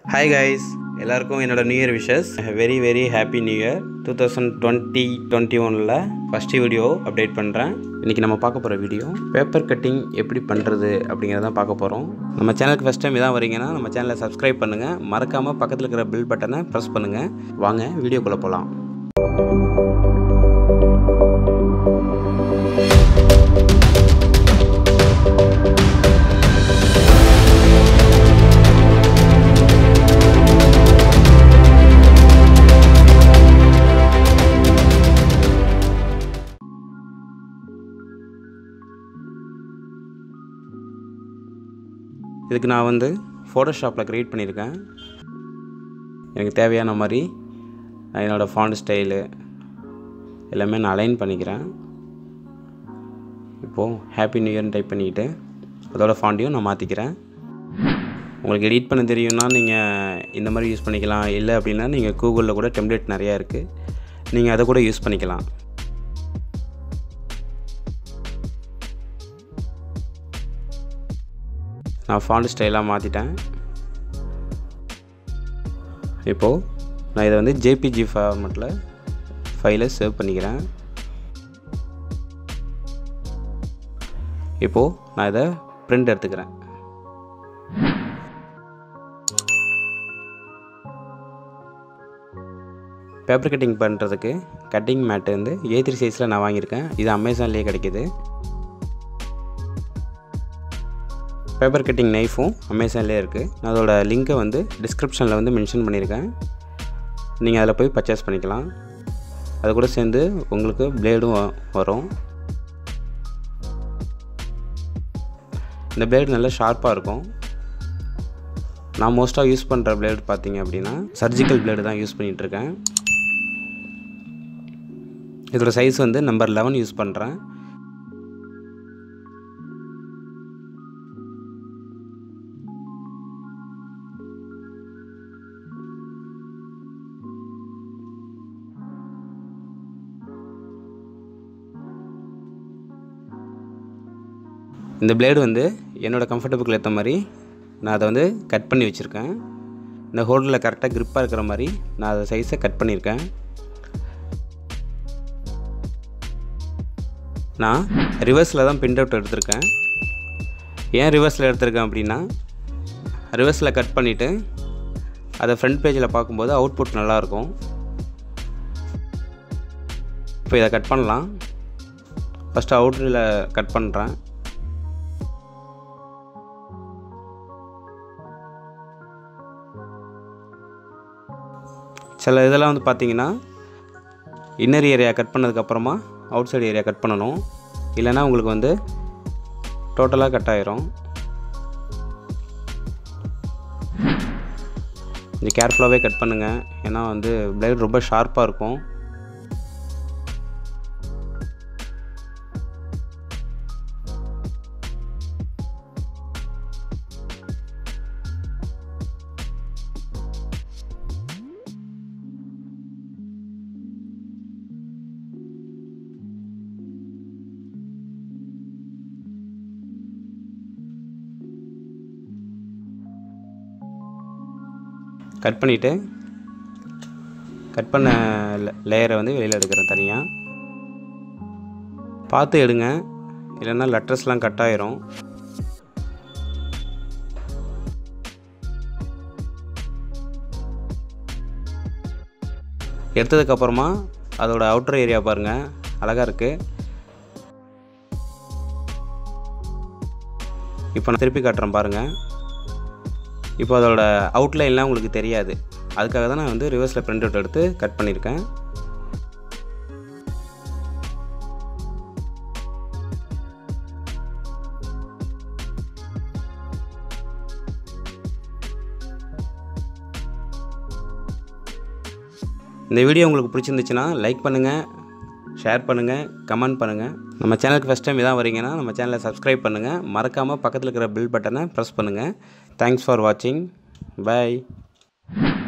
hi guys எல்லாருக்கும் என்னோட new year wishes very very happy new year two thousand twenty twenty ஒனில் first video update பண்ணுறேன் இன்றைக்கி நம்ம பார்க்க போகிற வீடியோ பேப்பர் கட்டிங் எப்படி பண்ணுறது அப்படிங்கிறத பார்க்க போகிறோம் நம்ம சேனலுக்கு ஃபஸ்ட் டைம் இதான் வரீங்கன்னா நம்ம சேனலை சப்ஸ்கிரைப் பண்ணுங்கள் மறக்காமல் பக்கத்தில் இருக்கிற பில் பட்டனை ப்ரெஸ் பண்ணுங்கள் வாங்க வீடியோக்குள்ளே போகலாம் இதுக்கு நான் வந்து ஃபோட்டோஷாப்பில் க்ரியேட் பண்ணியிருக்கேன் எனக்கு தேவையான மாதிரி நான் என்னோடய ஃபாண்ட் ஸ்டைலு எல்லாமே நான் அலைன் பண்ணிக்கிறேன் இப்போது ஹாப்பி நியூ இயர்னு டைப் பண்ணிக்கிட்டு அதோட ஃபாண்ட்டையும் நான் மாற்றிக்கிறேன் உங்களுக்கு எடிட் பண்ண தெரியும்னா நீங்கள் இந்த மாதிரி யூஸ் பண்ணிக்கலாம் இல்லை அப்படின்னா நீங்கள் கூகுளில் கூட டெம்ப்ளேட் நிறையா இருக்குது நீங்கள் அதை கூட யூஸ் பண்ணிக்கலாம் நான் ஃபாண்ட் ஸ்டைலாக மாற்றிட்டேன் இப்போது நான் இதை வந்து ஜேபிஜி ஃபார்மெட்டில் ஃபைலை சேவ் பண்ணிக்கிறேன் இப்போது நான் இதை பிரிண்ட் எடுத்துக்கிறேன் பேப்பர் கட்டிங் பண்ணுறதுக்கு கட்டிங் மேட்டு வந்து ஏ த்ரீ சைஸில் நான் வாங்கியிருக்கேன் இது அமேசான்லேயே கிடைக்கிது பேப்பர் கட்டிங் நைஃபும் அமேசான்லேயே இருக்குது நான் அதோட லிங்க்கை வந்து டிஸ்கிரிப்ஷனில் வந்து மென்ஷன் பண்ணியிருக்கேன் நீங்கள் அதில் போய் பர்ச்சேஸ் பண்ணிக்கலாம் அது கூட சேர்ந்து உங்களுக்கு பிளேடும் வரும் இந்த பிளேடு நல்லா ஷார்ப்பாக இருக்கும் நான் மோஸ்ட்டாக யூஸ் பண்ணுற பிளேடு பார்த்தீங்க அப்படின்னா சர்ஜிக்கல் பிளேடு தான் யூஸ் பண்ணிகிட்ருக்கேன் இதோட சைஸ் வந்து நம்பர் லெவன் யூஸ் பண்ணுறேன் இந்த பிளேடு வந்து என்னோடய கம்ஃபர்டபுளுக்கு ஏற்ற மாதிரி நான் அதை வந்து கட் பண்ணி வச்சுருக்கேன் இந்த ஹோல்டரில் கரெக்டாக க்ரிப்பாக இருக்கிற மாதிரி நான் அதை சைஸை கட் பண்ணியிருக்கேன் நான் ரிவர்ஸில் தான் பிரிண்ட் அவுட் எடுத்திருக்கேன் ஏன் ரிவர்ஸில் எடுத்திருக்கேன் அப்படின்னா ரிவர்ஸில் கட் பண்ணிவிட்டு அதை ஃப்ரண்ட் பேஜில் பார்க்கும்போது அவுட்புட் நல்லாயிருக்கும் இப்போ இதை கட் பண்ணலாம் ஃபஸ்ட்டு அவுட்டரில் கட் பண்ணுறேன் சில இதெல்லாம் வந்து பார்த்தீங்கன்னா இன்னர் ஏரியா கட் பண்ணதுக்கப்புறமா அவுட் சைடு ஏரியா கட் பண்ணணும் இல்லைன்னா உங்களுக்கு வந்து டோட்டலாக கட் ஆயிரும் கொஞ்சம் கேர்ஃபுல்லாகவே கட் பண்ணுங்கள் ஏன்னா வந்து பிளேட் ரொம்ப ஷார்ப்பாக இருக்கும் கட் பண்ணிவிட்டு கட் பண்ண லேயரை வந்து வெளியில் எடுக்கிறேன் தனியாக பார்த்து எடுங்க இல்லைன்னா லெட்டர்ஸ்லாம் கட் ஆயிரும் எடுத்ததுக்கப்புறமா அதோட அவுட்டர் ஏரியா பாருங்கள் அழகாக இருக்குது இப்போ நான் திருப்பி காட்டுறேன் பாருங்கள் இப்போ அதோட அவுட்லைன்லாம் உங்களுக்கு தெரியாது அதுக்காக தான் நான் வந்து ரிவர்ஸில் பிரிண்ட் அவுட் எடுத்து கட் பண்ணியிருக்கேன் இந்த வீடியோ உங்களுக்கு பிடிச்சிருந்துச்சுன்னா லைக் பண்ணுங்கள் ஷேர் பண்ணுங்கள் கமெண்ட் பண்ணுங்கள் நம்ம சேனலுக்கு ஃபஸ்ட் டைம் இதான் வரீங்கன்னா நம்ம சேனலை சப்ஸ்கிரைப் பண்ணுங்கள் மறக்காமல் பக்கத்தில் இருக்கிற பில் பட்டனை ப்ரெஸ் பண்ணுங்கள் தேங்க்ஸ் ஃபார் வாட்சிங் பாய்